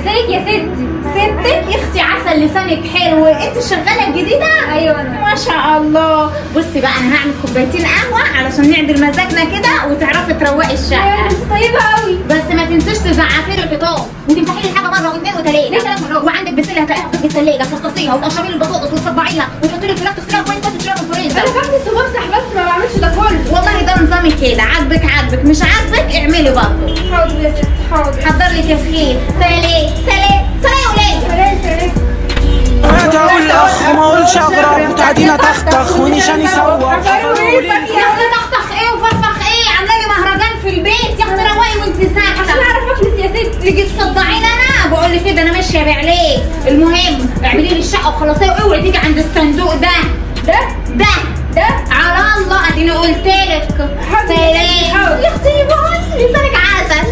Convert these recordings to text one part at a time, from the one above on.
ازيك يا ستي ستك يا اختي عسل لسانك حلو انت الشغاله الجديده ايوه انا ما شاء الله بصي بقى انا هعمل كوبايتين قهوه علشان نعدل مزاجنا كده وتعرفي تروقي ايوه الشقه انت طيبه قوي بس ما تنسيش تزعفي لي الحيطان وتمسحي لي الحاجه مره واثنين ليه وثلاثه ثلاث مرات؟ وعندك بسله هتلاقيها في الثلاجه تفصصيها وتقشري لي البطاطس وتصبعيها وتحطي لي الفراخ تغسليها كويس بس تشيلها من الفريزر انا بكنس وبمسح بس ما بعملش ده كله والله ده نظامي كده عاجبك عاجبك مش عاجبك اعملي برضه حاضر يا ستي حاضر حضر لك يا سخير سلام سلام سلام يا ولاد سلام سلام انا اقول اخ وما اقولش اغرب وتعدينا تختخ ونيشان يصور عفروا لي يا اختي تخطخ ايه وفرفخ ايه عامله لي مهرجان في البيت يا اختي روقي وانت عشان ساكته اعرف اكنس يا ستي تيجي تصدعيني انا بقول لك كده انا ماشيه بعليك المهم اعملي لي الشقه وخلصيها واوعي تيجي عند الصندوق ده ده ده ده على الله اديني قلت لك حاضر. سلام حاضر. يا اختي بقول لسانك عسل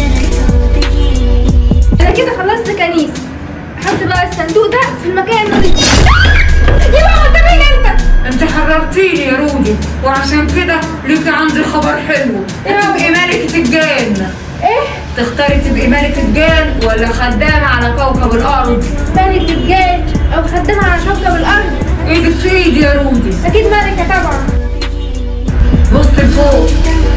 انا كده خلصت كنيسه حط بقى الصندوق ده في المكان اللي يا بابا ده مين انت انت حررتيني يا رودي وعشان كده ليكي عندي خبر حلو إيه؟ تبقي ملكة الجان ايه تختاري تبقي ملكة جان ولا خدامة على كوكب الأرض ملك الجان او خدامه على كوكب الارض ايدك في ايدي يا رودي اكيد ملكه طبعا بص لفوق